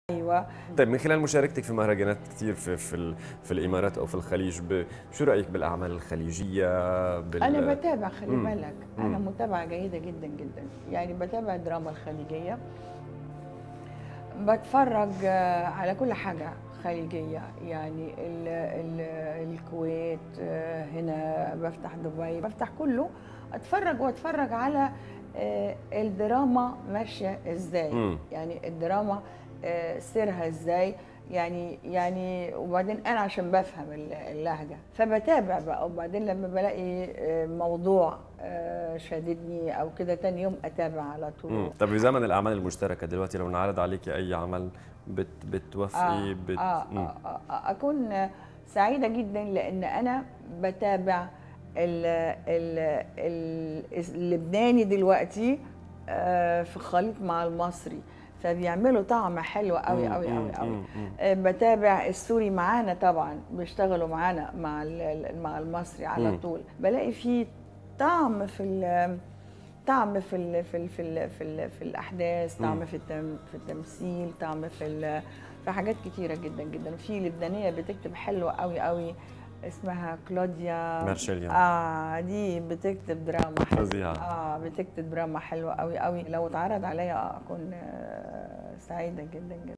ايوه طيب من خلال مشاركتك في مهرجانات كثير في في, ال- في الامارات او في الخليج ب- شو رايك بالاعمال الخليجيه بال... انا بتابع خلي مم. بالك انا مم. متابعه جيده جدا جدا يعني بتابع الدراما الخليجيه بتفرج آه، على كل حاجه خليجيه يعني ال ال الكويت آه، هنا بفتح دبي بفتح كله اتفرج واتفرج على آه، الدراما ماشيه ازاي مم. يعني الدراما آه، سيرها ازاي يعني يعني وبعدين انا عشان بفهم ال- اللهجه فبتابع بقى وبعدين لما بلاقي آه، موضوع آه، شاددني او كده تاني يوم اتابع على طول مم. طيب بزمن الاعمال المشتركه دلوقتي لو نعرض عليك اي عمل بت بتوافقي بت... آه, مم. آه, آه, آه اكون سعيده جدا لان انا بتابع ال ال ال اللبناني دلوقتي آه في خليط مع المصري فبيعملوا طعم حلو قوي مم. قوي قوي مم. قوي مم. مم. آه، بتابع السوري معانا طبعا بيشتغلوا معانا مع ال- مع المصري على مم. طول بلاقي فيه طعم في ال- طعم في ال في ال في ال في, ال في الاحداث مم. طعم في التم في التمثيل طعم في ال- في حاجات كتيره جدا جدا في لبنانيه بتكتب حلو قوي قوي اسمها كلوديا مارشيليان. اه دي بتكتب دراما حلوة. فظيعة. اه بتكتب دراما حلوه قوي قوي لو اتعرض عليا اكون آه، سعيده جدا جدا